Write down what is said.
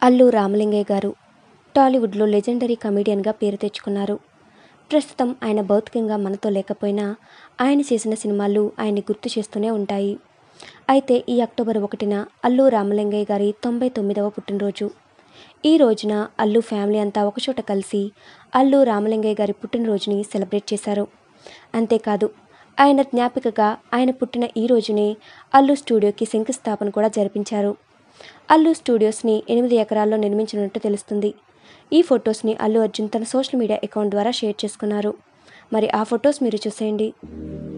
అల్లు రామలింగయ్య గారు టాలీవుడ్లో లెజెండరీ కమెడియన్గా పేరు తెచ్చుకున్నారు ప్రస్తుతం ఆయన భౌతికంగా మనతో లేకపోయినా ఆయన చేసిన సినిమాలు ఆయన్ని గుర్తు చేస్తూనే ఉంటాయి అయితే ఈ అక్టోబర్ ఒకటిన అల్లు రామలింగయ్య గారి తొంభై తొమ్మిదవ పుట్టినరోజు ఈ రోజున అల్లు ఫ్యామిలీ అంతా ఒకచోట కలిసి అల్లు రామలింగయ్య గారి పుట్టినరోజుని సెలబ్రేట్ చేశారు అంతేకాదు ఆయన జ్ఞాపికగా ఆయన పుట్టిన ఈ రోజునే అల్లు స్టూడియోకి శంకుస్థాపన కూడా జరిపించారు అల్లు స్టూడియోస్ని ఎనిమిది ఎకరాల్లో నిర్మించినట్టు తెలుస్తుంది ఈ ఫొటోస్ని అల్లు అర్జున్ తన సోషల్ మీడియా అకౌంట్ ద్వారా షేర్ చేసుకున్నారు మరి ఆ ఫొటోస్ మీరు చూసేయండి